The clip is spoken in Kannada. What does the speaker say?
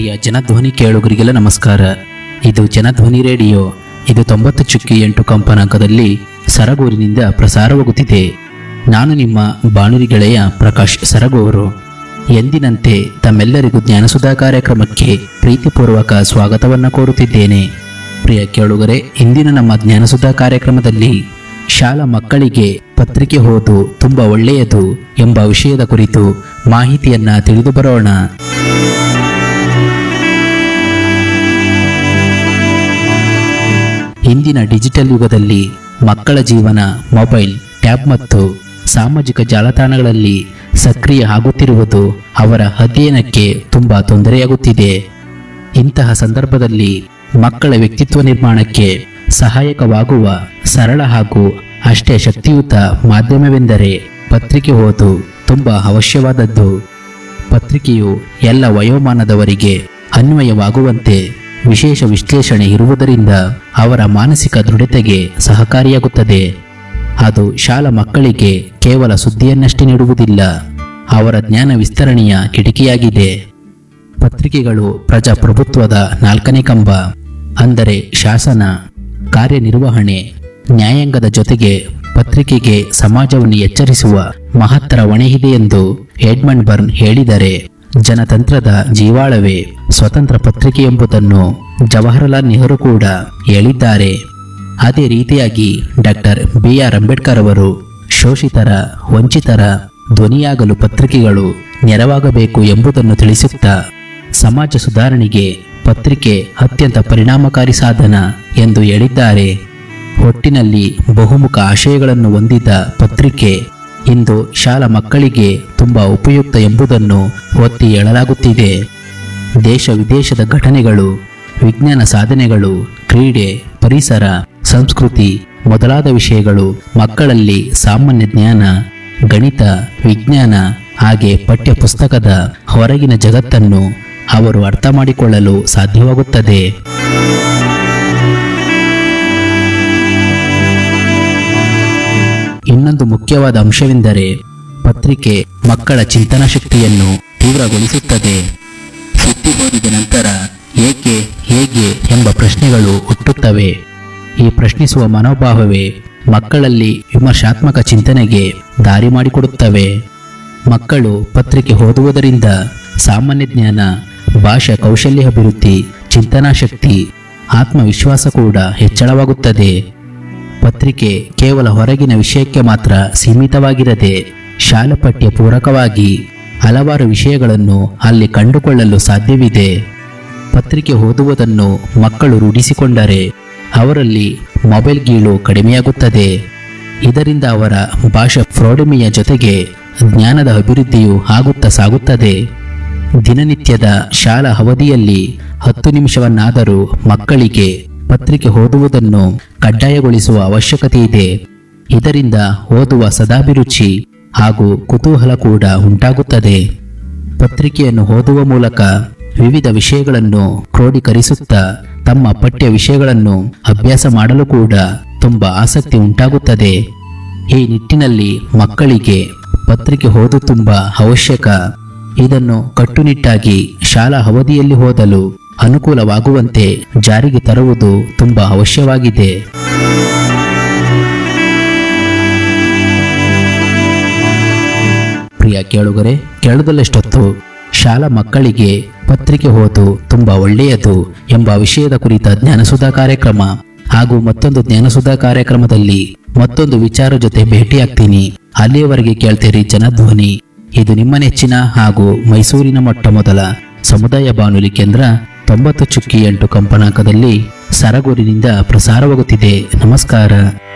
ಪ್ರಿಯ ಜನಧ್ವನಿ ಕೇಳುಗರಿಗೆಲ್ಲ ನಮಸ್ಕಾರ ಇದು ಜನಧ್ವನಿ ರೇಡಿಯೋ ಇದು ತೊಂಬತ್ತು ಚುಕ್ಕಿ ಎಂಟು ಕಂಪನಾಂಕದಲ್ಲಿ ಸರಗೂರಿನಿಂದ ಪ್ರಸಾರವಾಗುತ್ತಿದೆ ನಾನು ನಿಮ್ಮ ಬಾನುಲಿ ಗೆಳೆಯ ಪ್ರಕಾಶ್ ಸರಗೂರು ಎಂದಿನಂತೆ ತಮ್ಮೆಲ್ಲರಿಗೂ ಜ್ಞಾನಸುಧಾ ಕಾರ್ಯಕ್ರಮಕ್ಕೆ ಪ್ರೀತಿಪೂರ್ವಕ ಸ್ವಾಗತವನ್ನು ಕೋರುತ್ತಿದ್ದೇನೆ ಪ್ರಿಯ ಕೇಳುಗರೆ ಇಂದಿನ ನಮ್ಮ ಜ್ಞಾನಸುಧಾ ಕಾರ್ಯಕ್ರಮದಲ್ಲಿ ಶಾಲಾ ಮಕ್ಕಳಿಗೆ ಪತ್ರಿಕೆ ಓದು ತುಂಬಾ ಒಳ್ಳೆಯದು ಎಂಬ ವಿಷಯದ ಕುರಿತು ಮಾಹಿತಿಯನ್ನ ತಿಳಿದು ಬರೋಣ ಇಂದಿನ ಡಿಜಿಟಲ್ ಯುಗದಲ್ಲಿ ಮಕ್ಕಳ ಜೀವನ ಮೊಬೈಲ್ ಟ್ಯಾಬ್ ಮತ್ತು ಸಾಮಾಜಿಕ ಜಾಲತಾಣಗಳಲ್ಲಿ ಸಕ್ರಿಯ ಆಗುತ್ತಿರುವುದು ಅವರ ಅಧ್ಯಯನಕ್ಕೆ ತುಂಬಾ ತೊಂದರೆಯಾಗುತ್ತಿದೆ ಇಂತಹ ಸಂದರ್ಭದಲ್ಲಿ ಮಕ್ಕಳ ವ್ಯಕ್ತಿತ್ವ ನಿರ್ಮಾಣಕ್ಕೆ ಸಹಾಯಕವಾಗುವ ಸರಳ ಹಾಗೂ ಅಷ್ಟೇ ಶಕ್ತಿಯುತ ಮಾಧ್ಯಮವೆಂದರೆ ಪತ್ರಿಕೆ ಓದು ತುಂಬಾ ಅವಶ್ಯವಾದದ್ದು ಪತ್ರಿಕೆಯು ಎಲ್ಲ ವಯೋಮಾನದವರಿಗೆ ಅನ್ವಯವಾಗುವಂತೆ ವಿಶೇಷ ವಿಶ್ಲೇಷಣೆ ಇರುವುದರಿಂದ ಅವರ ಮಾನಸಿಕ ದೃಢತೆಗೆ ಸಹಕಾರಿಯಾಗುತ್ತದೆ ಅದು ಶಾಲಾ ಮಕ್ಕಳಿಗೆ ಕೇವಲ ಸುದ್ದಿಯನ್ನಷ್ಟೇ ನೀಡುವುದಿಲ್ಲ ಅವರ ಜ್ಞಾನ ವಿಸ್ತರಣೆಯ ಕಿಟಕಿಯಾಗಿದೆ ಪತ್ರಿಕೆಗಳು ಪ್ರಜಾಪ್ರಭುತ್ವದ ನಾಲ್ಕನೇ ಕಂಬ ಅಂದರೆ ಶಾಸನ ಕಾರ್ಯನಿರ್ವಹಣೆ ನ್ಯಾಯಾಂಗದ ಜೊತೆಗೆ ಪತ್ರಿಕೆಗೆ ಸಮಾಜವನ್ನು ಎಚ್ಚರಿಸುವ ಮಹತ್ತರ ಹೊಣೆ ಇದೆ ಎಂದು ಎಡ್ಮಂಡ್ ಬರ್ನ್ ಹೇಳಿದರೆ ಜನತಂತ್ರದ ಜೀವಾಳವೇ ಸ್ವತಂತ್ರ ಪತ್ರಿಕೆ ಎಂಬುದನ್ನು ಜವಾಹರಲಾಲ್ ನೆಹರು ಕೂಡ ಹೇಳಿದ್ದಾರೆ ಅದೇ ರೀತಿಯಾಗಿ ಡಾಕ್ಟರ್ ಬಿ ಆರ್ ಅಂಬೇಡ್ಕರ್ ಅವರು ಶೋಷಿತರ ವಂಚಿತರ ಧ್ವನಿಯಾಗಲು ಪತ್ರಿಕೆಗಳು ನೆರವಾಗಬೇಕು ಎಂಬುದನ್ನು ತಿಳಿಸುತ್ತಾ ಸಮಾಜ ಸುಧಾರಣೆಗೆ ಪತ್ರಿಕೆ ಅತ್ಯಂತ ಪರಿಣಾಮಕಾರಿ ಸಾಧನ ಎಂದು ಹೇಳಿದ್ದಾರೆ ಒಟ್ಟಿನಲ್ಲಿ ಬಹುಮುಖ ಆಶಯಗಳನ್ನು ಹೊಂದಿದ ಪತ್ರಿಕೆ ಇಂದು ಶಾಲಾ ಮಕ್ಕಳಿಗೆ ತುಂಬಾ ಉಪಯುಕ್ತ ಎಂಬುದನ್ನು ಒತ್ತಿ ಹೇಳಲಾಗುತ್ತಿದೆ ದೇಶ ವಿದೇಶದ ಘಟನೆಗಳು ವಿಜ್ಞಾನ ಸಾಧನೆಗಳು ಕ್ರೀಡೆ ಪರಿಸರ ಸಂಸ್ಕೃತಿ ಮೊದಲಾದ ವಿಷಯಗಳು ಮಕ್ಕಳಲ್ಲಿ ಸಾಮಾನ್ಯ ಜ್ಞಾನ ಗಣಿತ ವಿಜ್ಞಾನ ಹಾಗೆ ಪಠ್ಯ ಪುಸ್ತಕದ ಹೊರಗಿನ ಜಗತ್ತನ್ನು ಅವರು ಅರ್ಥ ಮಾಡಿಕೊಳ್ಳಲು ಸಾಧ್ಯವಾಗುತ್ತದೆ ಇನ್ನೊಂದು ಮುಖ್ಯವಾದ ಅಂಶವೆಂದರೆ ಪತ್ರಿಕೆ ಮಕ್ಕಳ ಚಿಂತನಾ ಶಕ್ತಿಯನ್ನು ತೀವ್ರಗೊಳಿಸುತ್ತದೆ ಸುದ್ದಿ ಓದಿದ ನಂತರ ಏಕೆ ಹೇಗೆ ಎಂಬ ಪ್ರಶ್ನೆಗಳು ಹುಟ್ಟುತ್ತವೆ ಈ ಪ್ರಶ್ನಿಸುವ ಮನೋಭಾವವೇ ಮಕ್ಕಳಲ್ಲಿ ವಿಮರ್ಶಾತ್ಮಕ ಚಿಂತನೆಗೆ ದಾರಿ ಮಾಡಿಕೊಡುತ್ತವೆ ಮಕ್ಕಳು ಪತ್ರಿಕೆ ಓದುವುದರಿಂದ ಸಾಮಾನ್ಯ ಜ್ಞಾನ ಭಾಷಾ ಕೌಶಲ್ಯ ಅಭಿವೃದ್ಧಿ ಚಿಂತನಾ ಶಕ್ತಿ ಆತ್ಮವಿಶ್ವಾಸ ಕೂಡ ಹೆಚ್ಚಳವಾಗುತ್ತದೆ ಪತ್ರಿಕೆ ಕೇವಲ ಹೊರಗಿನ ವಿಷಯಕ್ಕೆ ಮಾತ್ರ ಸೀಮಿತವಾಗಿರದೆ ಶಾಲಾ ಪಠ್ಯ ಪೂರಕವಾಗಿ ಹಲವಾರು ವಿಷಯಗಳನ್ನು ಅಲ್ಲಿ ಕಂಡುಕೊಳ್ಳಲು ಸಾಧ್ಯವಿದೆ ಪತ್ರಿಕೆ ಓದುವುದನ್ನು ಮಕ್ಕಳು ರೂಢಿಸಿಕೊಂಡರೆ ಅವರಲ್ಲಿ ಮೊಬೈಲ್ ಗೀಳು ಕಡಿಮೆಯಾಗುತ್ತದೆ ಇದರಿಂದ ಅವರ ಭಾಷಾ ಪ್ರೌಢಿಮೆಯ ಜೊತೆಗೆ ಜ್ಞಾನದ ಅಭಿವೃದ್ಧಿಯು ಆಗುತ್ತಾ ಸಾಗುತ್ತದೆ ದಿನನಿತ್ಯದ ಶಾಲಾ ಅವಧಿಯಲ್ಲಿ ಹತ್ತು ನಿಮಿಷವನ್ನಾದರೂ ಮಕ್ಕಳಿಗೆ ಪತ್ರಿಕೆ ಓದುವುದನ್ನು ಕಡ್ಡಾಯಗೊಳಿಸುವ ಅವಶ್ಯಕತೆ ಇದೆ ಇದರಿಂದ ಓದುವ ಸದಾಭಿರುಚಿ ಹಾಗೂ ಕುತೂಹಲ ಕೂಡ ಉಂಟಾಗುತ್ತದೆ ಪತ್ರಿಕೆಯನ್ನು ಓದುವ ಮೂಲಕ ವಿವಿಧ ವಿಷಯಗಳನ್ನು ಕ್ರೋಢೀಕರಿಸುತ್ತಾ ತಮ್ಮ ಪಠ್ಯ ವಿಷಯಗಳನ್ನು ಅಭ್ಯಾಸ ಮಾಡಲು ಕೂಡ ತುಂಬ ಆಸಕ್ತಿ ಉಂಟಾಗುತ್ತದೆ ಈ ನಿಟ್ಟಿನಲ್ಲಿ ಮಕ್ಕಳಿಗೆ ಪತ್ರಿಕೆ ಓದು ತುಂಬ ಅವಶ್ಯಕ ಇದನ್ನು ಕಟ್ಟುನಿಟ್ಟಾಗಿ ಶಾಲಾ ಅವಧಿಯಲ್ಲಿ ಓದಲು ಅನುಕೂಲವಾಗುವಂತೆ ಜಾರಿಗೆ ತರುವುದು ತುಂಬ ಅವಶ್ಯವಾಗಿದೆ ಪ್ರಿಯ ಕೇಳುಗರೆ ಕೇಳುವುದಲ್ಲೆಷ್ಟೊತ್ತು ಶಾಲಾ ಮಕ್ಕಳಿಗೆ ಪತ್ರಿಕೆ ಓದು ತುಂಬಾ ಒಳ್ಳೆಯದು ಎಂಬ ವಿಷಯದ ಕುರಿತ ಜ್ಞಾನಸುಧಾ ಕಾರ್ಯಕ್ರಮ ಹಾಗೂ ಮತ್ತೊಂದು ಜ್ಞಾನಸುಧಾ ಕಾರ್ಯಕ್ರಮದಲ್ಲಿ ಮತ್ತೊಂದು ವಿಚಾರ ಜೊತೆ ಭೇಟಿಯಾಗ್ತೀನಿ ಅಲ್ಲಿಯವರೆಗೆ ಕೇಳ್ತೀರಿ ಜನಧ್ವನಿ ಇದು ನಿಮ್ಮ ನೆಚ್ಚಿನ ಹಾಗೂ ಮೈಸೂರಿನ ಮೊಟ್ಟ ಮೊದಲ ಸಮುದಾಯ ಬಾನುಲಿ ಕೇಂದ್ರ ತೊಂಬತ್ತು ಚುಕ್ಕಿ ಎಂಟು ಕಂಪನಾಂಕದಲ್ಲಿ ಸರಗೂರಿನಿಂದ ಪ್ರಸಾರವಾಗುತ್ತಿದೆ ನಮಸ್ಕಾರ